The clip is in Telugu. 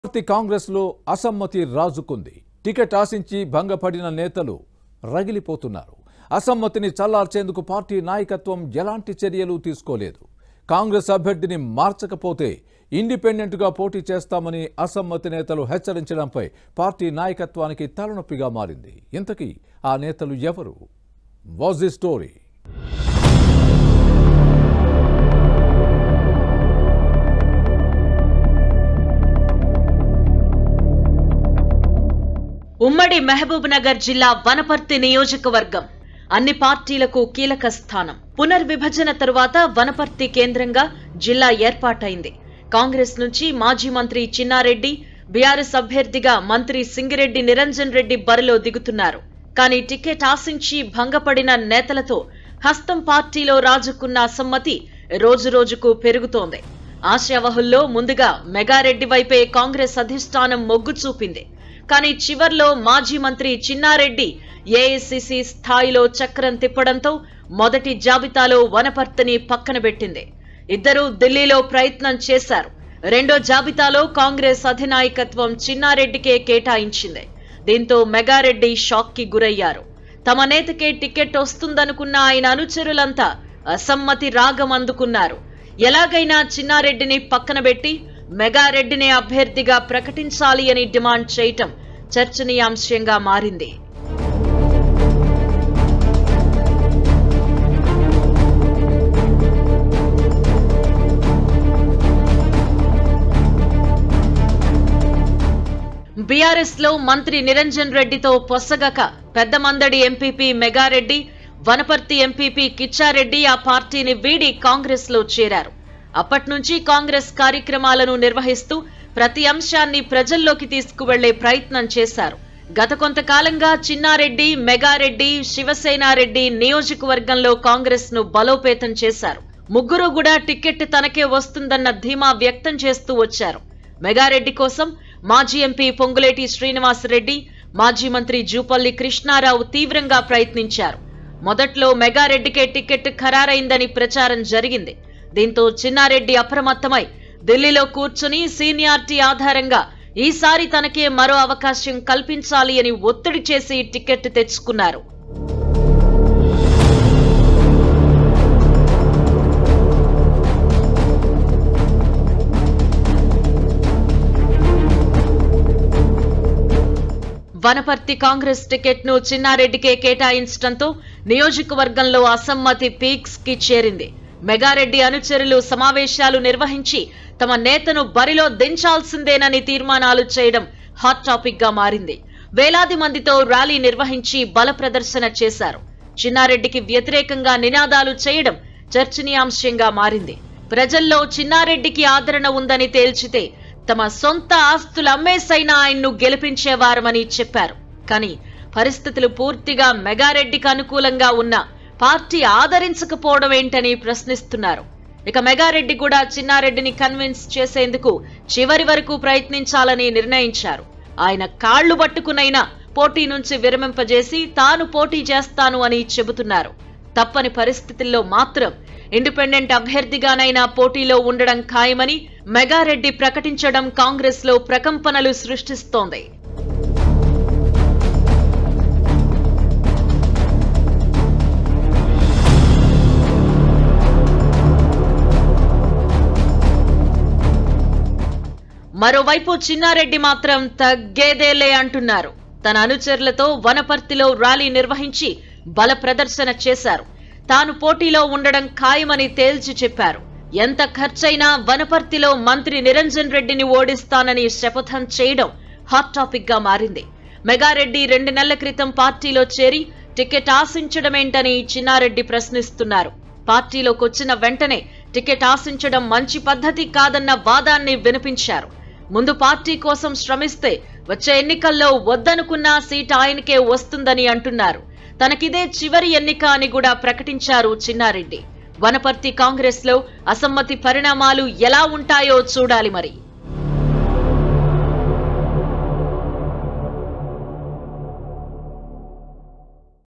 పార్టీ కాంగ్రెస్లో అసమ్మతి రాజుకుంది టికెట్ ఆశించి భంగపడిన నేతలు రగిలిపోతున్నారు అసమ్మతిని చల్లార్చేందుకు పార్టీ నాయకత్వం ఎలాంటి చర్యలు తీసుకోలేదు కాంగ్రెస్ అభ్యర్థిని మార్చకపోతే ఇండిపెండెంట్గా పోటీ చేస్తామని అసమ్మతి నేతలు హెచ్చరించడంపై పార్టీ నాయకత్వానికి తలనొప్పిగా మారింది ఇంతకీ ఆ నేతలు ఎవరు వాజ్ ది స్టోరీ ఉమ్మడి మహబూబ్ నగర్ జిల్లా వనపర్తి నియోజకవర్గం అన్ని పార్టీలకు కీలక స్థానం పునర్విభజన తరువాత వనపర్తి కేంద్రంగా జిల్లా ఏర్పాటైంది కాంగ్రెస్ నుంచి మాజీ మంత్రి చిన్నారెడ్డి బీఆర్ఎస్ అభ్యర్థిగా మంత్రి సింగిరెడ్డి నిరంజన్ రెడ్డి బరిలో దిగుతున్నారు కానీ టికెట్ ఆశించి భంగపడిన నేతలతో హస్తం పార్టీలో రాజుకున్న అసమ్మతి రోజురోజుకు పెరుగుతోంది ఆశావహుల్లో ముందుగా మెగారెడ్డి వైపే కాంగ్రెస్ అధిష్టానం మొగ్గు చూపింది కానీ చివర్లో మాజీ మంత్రి చిన్నారెడ్డి ఏఐసిసి స్థాయిలో చక్రం తిప్పడంతో మొదటి జాబితాలో వనపర్తిని పక్కన పెట్టింది ఇద్దరూ ఢిల్లీలో ప్రయత్నం చేశారు రెండో జాబితాలో కాంగ్రెస్ అధినాయకత్వం చిన్నారెడ్డికే కేటాయించింది దీంతో మెగారెడ్డి షాక్ కి గురయ్యారు తమ నేతకే టికెట్ వస్తుందనుకున్న ఆయన అనుచరులంతా అసమ్మతి రాగం అందుకున్నారు ఎలాగైనా చిన్నారెడ్డిని పక్కన పెట్టి మెగారెడ్డిని అభ్యర్థిగా ప్రకటించాలి అని డిమాండ్ చేయటం చర్చనీయాంశంగా మారింది బీఆర్ఎస్ లో మంత్రి నిరంజన్ రెడ్డితో పొసగక పెద్ద మందడి ఎంపీపీ మెగారెడ్డి వనపర్తి ఎంపీపీ కిచ్చారెడ్డి ఆ పార్టీని వీడి కాంగ్రెస్ లో చేరారు అప్పట్నుంచి కాంగ్రెస్ కార్యక్రమాలను నిర్వహిస్తూ ప్రతి అంశాన్ని ప్రజల్లోకి తీసుకువెళ్లే ప్రయత్నం చేశారు గత కొంతకాలంగా చిన్నారెడ్డి మెగారెడ్డి శివసేనారెడ్డి నియోజకవర్గంలో కాంగ్రెస్ ను బలోపేతం చేశారు ముగ్గురు కూడా టికెట్ తనకే వస్తుందన్న ధీమా వ్యక్తం చేస్తూ వచ్చారు మెగారెడ్డి కోసం మాజీ ఎంపీ పొంగులేటి శ్రీనివాసరెడ్డి మాజీ మంత్రి జూపల్లి కృష్ణారావు తీవ్రంగా ప్రయత్నించారు మొదట్లో మెగారెడ్డికే టికెట్ ఖరారైందని ప్రచారం జరిగింది దీంతో చిన్నారెడ్డి అప్రమత్తమై ఢిల్లీలో కూర్చుని సీనియారిటీ ఆధారంగా ఈసారి తనకే మరో అవకాశం కల్పించాలి అని ఒత్తిడి చేసి టికెట్ తెచ్చుకున్నారు వనపర్తి కాంగ్రెస్ టికెట్ ను చిన్నారెడ్డికే కేటాయించడంతో నియోజకవర్గంలో అసమ్మతి పీక్స్ కి చేరింది మెగారెడ్డి అనుచరులు సమావేశాలు నిర్వహించి తమ నేతను బరిలో దించాల్సిందేనని తీర్మానాలు చేయడం హాట్ టాపిక్ గా మారింది వేలాది మందితో ర్యాలీ నిర్వహించి బల ప్రదర్శన చేశారు చిన్నారెడ్డికి వ్యతిరేకంగా నినాదాలు చేయడం చర్చనీయాంశంగా మారింది ప్రజల్లో చిన్నారెడ్డికి ఆదరణ ఉందని తేల్చితే తమ సొంత ఆస్తులు అమ్మేసైనా ఆయన్ను గెలిపించేవారమని చెప్పారు కానీ పరిస్థితులు పూర్తిగా మెగారెడ్డికి అనుకూలంగా ఉన్న పార్టీ ఆదరించకపోవడం ఏంటని ప్రశ్నిస్తున్నారు ఇక మెగారెడ్డి కూడా చిన్నారెడ్డిని కన్విన్స్ చేసేందుకు చివరి వరకు ప్రయత్నించాలని నిర్ణయించారు ఆయన కాళ్లు పట్టుకునైనా పోటీ నుంచి విరమింపజేసి తాను పోటీ చేస్తాను అని చెబుతున్నారు తప్పని పరిస్థితుల్లో మాత్రం ఇండిపెండెంట్ అభ్యర్థిగానైనా పోటీలో ఉండడం ఖాయమని మెగారెడ్డి ప్రకటించడం కాంగ్రెస్ లో ప్రకంపనలు సృష్టిస్తోంది మరోవైపు చిన్నారెడ్డి మాత్రం తగ్గేదేలే అంటున్నారు తన అనుచరులతో వనపర్తిలో ర్యాలీ నిర్వహించి బల ప్రదర్శన చేశారు తాను పోటీలో ఉండడం ఖాయమని తేల్చి చెప్పారు ఎంత ఖర్చైనా వనపర్తిలో మంత్రి నిరంజన్ రెడ్డిని ఓడిస్తానని శపథం చేయడం హాట్ టాపిక్ గా మారింది మెగారెడ్డి రెండు నెలల క్రితం పార్టీలో చేరి టికెట్ ఆశించడమేంటని చిన్నారెడ్డి ప్రశ్నిస్తున్నారు పార్టీలోకొచ్చిన వెంటనే టికెట్ ఆశించడం మంచి పద్ధతి కాదన్న వాదాన్ని వినిపించారు ముందు పార్టీ కోసం శ్రమిస్తే వచ్చే ఎన్నికల్లో వద్దనుకున్న సీట్ ఆయనకే వస్తుందని అంటున్నారు తనకిదే చివరి ఎన్నిక అని కూడా ప్రకటించారు చిన్నారెడ్డి వనపర్తి కాంగ్రెస్ లో అసమ్మతి పరిణామాలు ఎలా ఉంటాయో చూడాలి మరి